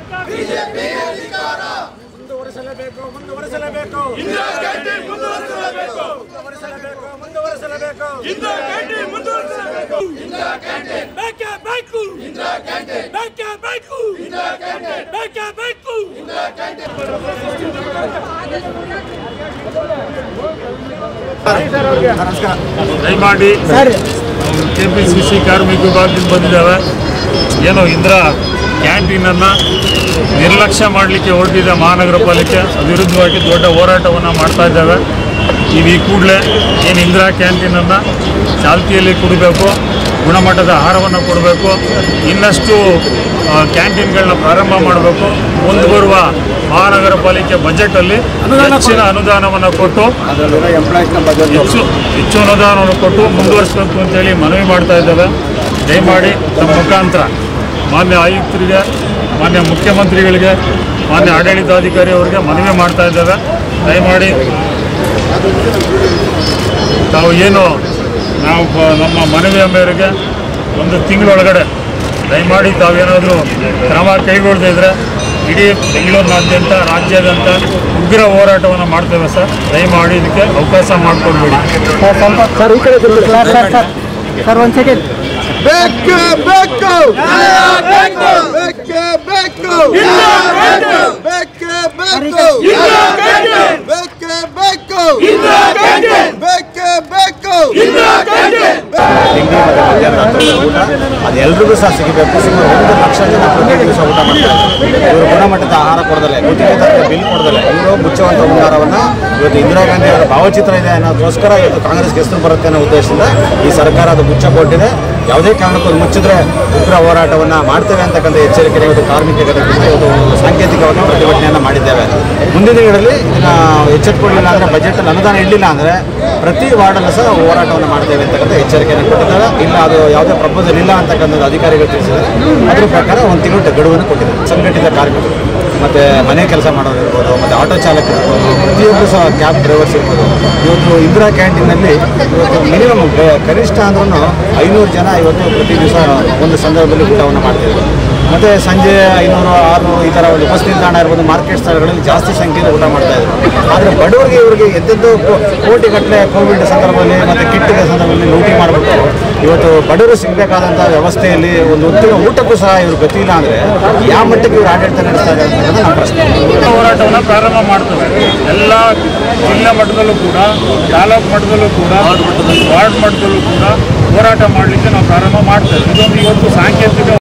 ಮುಂದುವರಿಸಲೇಬೇಕು ಮುಂದುವರಿಸಲೇಬೇಕು ಮುಂದುವರಿಸಲೇಬೇಕು ಮುಂದುವರಿಸಲೇಬೇಕು ಬೇಕೇ ಬೇಕು ಬೇಕೇ ಬೇಕು ಬೇಕೇ ಬೇಕು ದಯಮಾಡಿ ಕೆ ಪಿ ಸಿ ಸಿ ಕಾರ್ಮಿಕ ವಿಭಾಗದಿಂದ ಬಂದಿದ್ದಾವೆ ಏನೋ ಇಂದಿರಾ ಕ್ಯಾಂಟೀನನ್ನು ನಿರ್ಲಕ್ಷ್ಯ ಮಾಡಲಿಕ್ಕೆ ಹೊರಟಿದೆ ಮಹಾನಗರ ಪಾಲಿಕೆ ವಿರುದ್ಧವಾಗಿ ದೊಡ್ಡ ಹೋರಾಟವನ್ನು ಮಾಡ್ತಾ ಇದ್ದಾವೆ ನೀವು ಈ ಕೂಡಲೇ ಏನು ಇಂದಿರಾ ಕ್ಯಾಂಟೀನನ್ನು ಚಾಲ್ತಿಯಲ್ಲಿ ಕೊಡಬೇಕು ಗುಣಮಟ್ಟದ ಆಹಾರವನ್ನು ಕೊಡಬೇಕು ಇನ್ನಷ್ಟು ಆ, ಕ್ಯಾಂಟೀನ್ಗಳನ್ನ ಪ್ರಾರಂಭ ಮಾಡಬೇಕು ಮುಂದೆ ಬರುವ ಮಹಾನಗರ ಪಾಲಿಕೆ ಬಜೆಟಲ್ಲಿ ಹೆಚ್ಚಿನ ಅನುದಾನವನ್ನು ಕೊಟ್ಟು ಹೆಚ್ಚು ಹೆಚ್ಚು ಅನುದಾನವನ್ನು ಕೊಟ್ಟು ಮುಂದುವರಿಸಬೇಕು ಅಂತೇಳಿ ಮನವಿ ಮಾಡ್ತಾ ಇದ್ದೇವೆ ದಯಮಾಡಿ ನಮ್ಮ ಮುಖಾಂತರ ಮಾನ್ಯ ಆಯುಕ್ತರಿಗೆ ಮಾನ್ಯ ಮುಖ್ಯಮಂತ್ರಿಗಳಿಗೆ ಮಾನ್ಯ ಆಡಳಿತಾಧಿಕಾರಿ ಅವರಿಗೆ ಮನವಿ ಮಾಡ್ತಾ ಇದ್ದೇವೆ ದಯಮಾಡಿ ತಾವು ಏನು ನಾವು ಬ- ನಮ್ಮ ಮನವಿಯ ಮೇರೆಗೆ ಒಂದು ತಿಂಗಳೊಳಗಡೆ ದಯಮಾಡಿ ತಾವೇನಾದರೂ ಕ್ರಮ ಕೈಗೊಳ್ಳದೇ ಇದ್ದರೆ ಇಡೀ ಬೆಂಗಳೂರಿನಾದ್ಯಂತ ರಾಜ್ಯಾದ್ಯಂತ ಉಗ್ರ ಹೋರಾಟವನ್ನು ಮಾಡ್ತೇವೆ ಸರ್ ದಯಮಾಡಿ ಇದಕ್ಕೆ ಅವಕಾಶ ಮಾಡಿಕೊಡ್ಬೇಡಿ ಸರ್ ಈ ಕಡೆ ತಿರುಗಿ. ಸರ್ ಸರ್ ಸರ್ ಸರ್ ಒಂದು ಸೆಕೆಂಡ್ ಬೇಕು ಬೇಕು ಬೇಕು ಬೇಕು ಬೇಕು ಬೇಕು ಬೇಕು ಬೇಕು ಬೇಕು ಬೇಕು ತಿಂಡಿ ಮತ್ತು ಮಧ್ಯಾಹ್ನ ಊಟ ಅದೆಲ್ರಿಗೂ ಸಹ ಸಿಗಬೇಕು ಸುಮಾರು ಒಂದು ಲಕ್ಷ ಜನ ಪ್ರತಿ ದಿವಸ ಊಟ ಮಾಡ್ತಾರೆ ಇವರು ಗುಣಮಟ್ಟದ ಆಹಾರ ಕೊಡದಲೆ ಗುತ್ತಿಗೆ ತಕ್ಕ ಬಿಲ್ ಕೊಡದಲೆ ಇವರು ಮುಚ್ಚುವಂಥ ಹುನ್ನಾರವನ್ನು ಇವತ್ತು ಇಂದಿರಾ ಗಾಂಧಿ ಅವರ ಭಾವಚಿತ್ರ ಇದೆ ಅನ್ನೋದಕ್ಕೋಸ್ಕರ ಇವತ್ತು ಕಾಂಗ್ರೆಸ್ಗೆ ಹೆಸರು ಬರುತ್ತೆ ಅನ್ನೋ ಉದ್ದೇಶದಿಂದ ಈ ಸರ್ಕಾರ ಅದು ಮುಚ್ಚ ಕೊಟ್ಟಿದೆ ಯಾವುದೇ ಕಾರಣಕ್ಕೂ ಅದು ಮುಚ್ಚಿದ್ರೆ ಉಗ್ರ ಹೋರಾಟವನ್ನು ಮಾಡ್ತೇವೆ ಅಂತಕ್ಕಂಥ ಎಚ್ಚರಿಕೆ ಇವತ್ತು ಕಾರ್ಮಿಕ ಘಟಕದಿಂದ ಇವತ್ತು ಸಾಂಕೇತಿಕವಾಗಿ ಪ್ರತಿಭಟನೆಯನ್ನು ಮಾಡಿದ್ದೇವೆ ಮುಂದಿನ ದಿನಗಳಲ್ಲಿ ಇದನ್ನ ಎಚ್ಚೆತ್ತುಕೊಳ್ಳಲಿಲ್ಲ ಅಂದರೆ ಬಜೆಟಲ್ಲಿ ಅನುದಾನ ಇಡಲಿಲ್ಲ ಅಂದರೆ ಪ್ರತಿ ವಾರ್ಡಲ್ಲೂ ಸಹ ಹೋರಾಟವನ್ನು ಮಾಡ್ತೇವೆ ಅಂತಕ್ಕಂಥ ಎಚ್ಚರಿಕೆಯನ್ನು ಕೊಟ್ಟಿದ್ದಾರೆ ಇಲ್ಲ ಅದು ಯಾವುದೇ ಪ್ರಪೋಸಲ್ ಇಲ್ಲ ಅಂತಕ್ಕಂಥದ್ದು ಅಧಿಕಾರಿಗಳು ತಿಳಿಸಿದ್ದಾರೆ ಅದ್ರ ಪ್ರಕಾರ ಒಂದು ತಿಂಗಳು ಗಡುವನ್ನು ಕೊಟ್ಟಿದ್ದಾರೆ ಸಂಘಟಿತ ಕಾರ್ಮಿಕರು ಮತ್ತು ಮನೆ ಕೆಲಸ ಮಾಡೋರು ಇರ್ಬೋದು ಮತ್ತು ಆಟೋ ಚಾಲಕರು ಇರ್ಬೋದು ಪ್ರತಿಯೊಬ್ಬರು ಸಹ ಕ್ಯಾಬ್ ಡ್ರೈವರ್ಸ್ ಇರ್ಬೋದು ಇವತ್ತು ಇಂದಿರಾ ಕ್ಯಾಂಟೀನಲ್ಲಿ ಇವತ್ತು ಮಿನಿಮಮ್ ಕನಿಷ್ಠ ಅಂದ್ರೂ ಐನೂರು ಜನ ಇವತ್ತು ಪ್ರತಿ ದಿವಸ ಒಂದು ಸಂದರ್ಭದಲ್ಲಿ ಊಟವನ್ನು ಮಾಡ್ತಿದ್ದಾರೆ ಮತ್ತು ಸಂಜೆ ಐನೂರು ಆರುನೂರು ಈ ಥರ ಒಂದು ಬಸ್ ನಿಲ್ದಾಣ ಇರ್ಬೋದು ಮಾರ್ಕೆಟ್ ಸ್ಥಳಗಳಲ್ಲಿ ಜಾಸ್ತಿ ಸಂಖ್ಯೆಯಲ್ಲಿ ಊಟ ಮಾಡ್ತಾ ಇದ್ರು ಆದರೆ ಬಡವರಿಗೆ ಇವರಿಗೆ ಎಂತೆಂಥೋ ಕೋ- ಕೋಟಿಗಟ್ಟಲೆ ಕೋವಿಡ್ ಸಂದರ್ಭದಲ್ಲಿ ಮತ್ತು ಕಿಟ್ಟಿನ ಸಂದರ್ಭದಲ್ಲಿ ಲೂಟಿ ಮಾಡಿಬಿಟ್ಟು ಇವತ್ತು ಬಡವರು ಸಿಗಬೇಕಾದಂಥ ವ್ಯವಸ್ಥೆಯಲ್ಲಿ ಒಂದು ಹೊತ್ತಿನ ಊಟಕ್ಕೂ ಸಹ ಇವರು ಗತಿ ಇಲ್ಲ ಅಂದರೆ ಯಾವ ಮಟ್ಟಕ್ಕೆ ಇವರು ಆಡಳಿತ ನಡೆಸ್ತಾ ಇದ್ದಾರೆ ಅನ್ನೋದು ನಮ್ಮ ಪ್ರಶ್ನೆ ಹೋರಾಟವನ್ನು ಪ್ರಾರಂಭ ಮಾಡ್ತೇವೆ ಎಲ್ಲ ಜಿಲ್ಲಾ ಮಟ್ಟದಲ್ಲೂ ಕೂಡ ತಾಲೂಕು ಮಟ್ಟದಲ್ಲೂ ಕೂಡ ವಾರ್ಡ್ ಮಟ್ಟದಲ್ಲೂ ಕೂಡ ಹೋರಾಟ ಮಾಡಲಿಕ್ಕೆ ನಾವು ಪ್ರಾರಂಭ ಮಾಡ್ತೇವೆ ಇದೊಂದು ಇವತ್ತು ಸಾಂಕೇತಿಕ